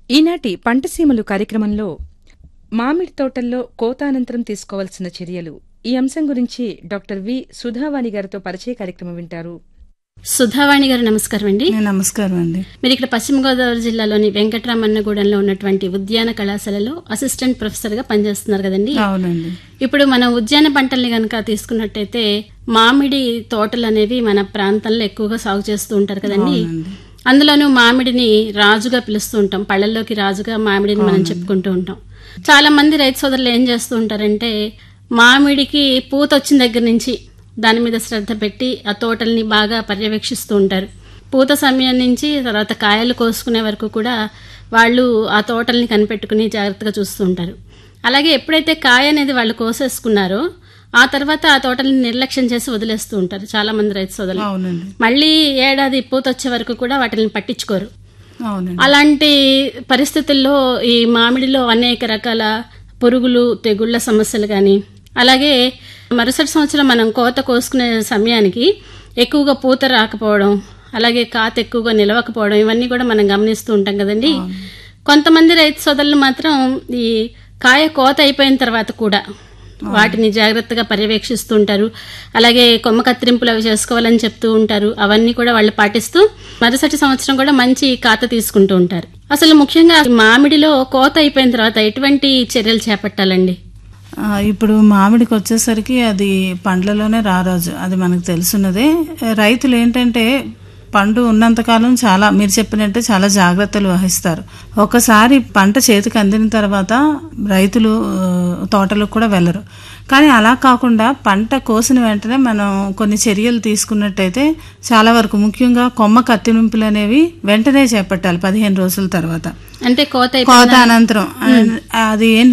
ఈనాటి పంటసీమలు కార్యక్రమంలో మామిడి తోటల్లో కోత అనంతరం తీసుకోవాల్సిన చర్యలు ఈ అంశం గురించి డాక్టర్ వి సుధావాణి గారితో పరిచయ కార్యక్రమం వింటారు సుధావాణి గారు నమస్కారం అండి నేను నమస్కారం అండి మీరు ఇక్కడ పశ్చిమ గోదావరి జిల్లాలోని వెంకటరామన్నగూడెంలో ఉన్నటువంటి ఉద్యాన కళాశాలలో అసిస్టెంట్ ప్రొఫెసర్ గా పనిచేస్తున్నారు కదండి అవునండి ఇప్పుడు మనం ఉద్యాన పంటల్ని గనక తీసుకున్నట్టయితే మామిడి తోటలు అనేవి మన ప్రాంతంలో ఎక్కువగా సాగు చేస్తూ ఉంటారు కదండి అందులోనూ మామిడిని రాజుగా పిలుస్తూ ఉంటాం పళ్ళల్లోకి రాజుగా మామిడిని మనం చెప్పుకుంటూ ఉంటాం చాలా మంది రైతు సోదరులు ఏం చేస్తూ ఉంటారంటే మామిడికి పూత వచ్చిన దగ్గర నుంచి దాని మీద శ్రద్ధ పెట్టి ఆ తోటల్ని బాగా పర్యవేక్షిస్తూ ఉంటారు పూత సమయం నుంచి తర్వాత కాయలు కోసుకునే వరకు కూడా వాళ్ళు ఆ తోటల్ని కనిపెట్టుకుని జాగ్రత్తగా చూస్తూ ఉంటారు అలాగే ఎప్పుడైతే కాయ అనేది వాళ్ళు కోసేసుకున్నారో ఆ తర్వాత ఆ తోటల్ని నిర్లక్ష్యం చేసి వదిలేస్తూ ఉంటారు చాలా మంది రైతు సోదరులు అవునండి మళ్ళీ ఏడాది పూత వచ్చే వరకు కూడా వాటిని పట్టించుకోరు అవునండి అలాంటి పరిస్థితుల్లో ఈ మామిడిలో అనేక రకాల పురుగులు తెగుళ్ల సమస్యలు కానీ అలాగే మరుసటి సంవత్సరం మనం కోత కోసుకునే సమయానికి ఎక్కువగా పూత రాకపోవడం అలాగే కాత ఎక్కువగా నిలవకపోవడం ఇవన్నీ కూడా మనం గమనిస్తూ ఉంటాం కదండి కొంతమంది రైతు సోదరులు మాత్రం ఈ కాయ కోత అయిపోయిన తర్వాత కూడా వాటిని జాగ్రత్తగా పర్యవేక్షిస్తూ ఉంటారు అలాగే కొమ్మ కత్తిరింపులు అవి చేసుకోవాలని చెప్తూ ఉంటారు అవన్నీ కూడా వాళ్ళు పాటిస్తూ మరుసటి సంవత్సరం కూడా మంచి కాత తీసుకుంటూ ఉంటారు అసలు ముఖ్యంగా మామిడిలో కోత అయిపోయిన తర్వాత ఎటువంటి చర్యలు చేపట్టాలండి ఆ, ఇప్పుడు మామిడికి వచ్చేసరికి అది పండ్లలోనే రారాజు అది మనకు తెలుసున్నదే రైతులు ఏంటంటే పండు ఉన్నంతకాలం చాలా మీరు చెప్పినట్టే చాలా జాగ్రత్తలు వహిస్తారు ఒకసారి పంట చేతికి అందిన తర్వాత రైతులు ఆ, తోటలకు కూడా వెళ్ళరు కానీ అలా కాకుండా పంట కోసిన వెంటనే మనం కొన్ని చర్యలు తీసుకున్నట్టయితే చాలా వరకు ముఖ్యంగా కొమ్మ కత్తిరింపులు అనేవి వెంటనే చేపట్టాలి పదిహేను రోజుల తర్వాత అంటే కోత అయిపోయిన కోత అనంతరం అది ఏం